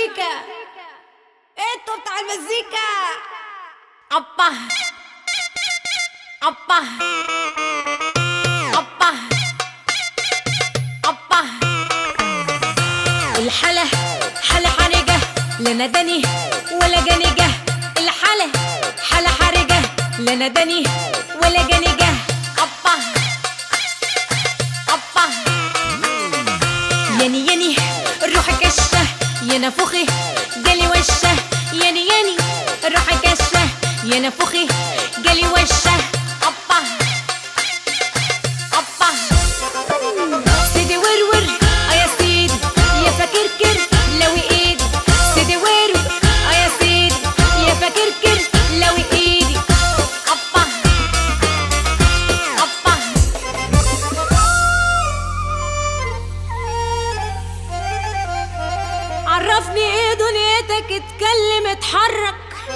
المزيكا انتوا بتاع المزيكا ابا ابا ابا ابا الحلا حلا حرجة لا نداني ولا جنجة الحلا حلا حرجة لا نداني ولا جنجة ابا ابا ياني ياني روحي كشة يا نفوخي جالي وشة ياني ياني روحي كشة يا نفوخي جالي وشة أبا أبا سيدي ورور اه يا سيدي يا فاكركر لوي ايدي سيدي ورور اه يا سيدي يا فاكركر لوي ايدي أبا أبا عرفني ايه دنيتك اتكلم اتحرك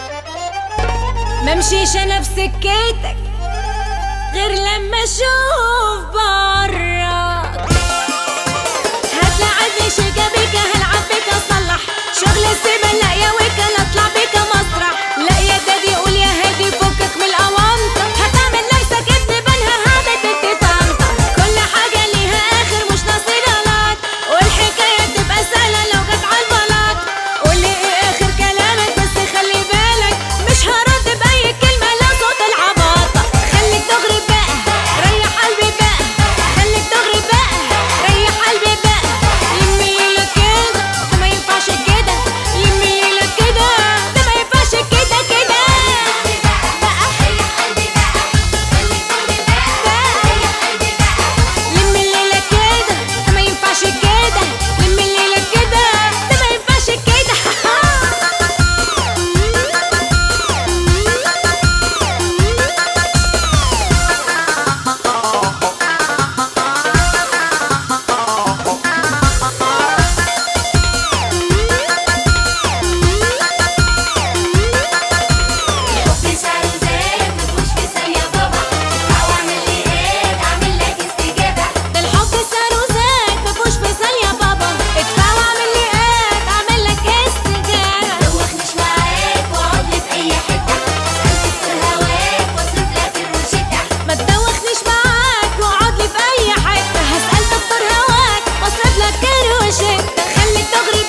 ممشيش انا في سكتك غير لما اشوف برك هتلعبني شيكا بيكا هلعب بيكا اصلح شغل السيما لا يا ويكا لا اطلع بيكا مسرح لا يا دادي قول يا هادي فكك من الاونطه هتعمل نفسك ابن بنها هذا تدي طنطا كل حاجه ليها اخر مش ناصر غلط والحكايه تبقى سهله لو جت على البلاط قولي ايه اخر كلامك بس خلي بالك مش هرد باي كلمه لا صوت العباطه خليك دغري بقى ريح قلبي بقى خليك دغري بقى ريح قلبي بقى يميلك كده ده ما ينفعش كده يميلك كده ده ما ينفعش كده كده بقى ريح قلبي بقى خليك دغري بقى ريح قلبي بقى لم الليلة كده ده ما ينفعش كده لم الليلة كده ده ما ينفعش كده الحب سعره زاد مفهوش مثال يا بابا او اعمل لي ايه اعمل لك استجابه ده الحب سعره زاد مفهوش مثال يا بابا ادفع واعمل لي ايه اعمل لك استجابة دوخنيش معاك واقعد لي في اي حته اسالك في هواك واصرف لك الروشته ما تدوخنيش معاك واقعد لي في اي حته هسال دكتور هواك واصرف لك كروشته خليك دغري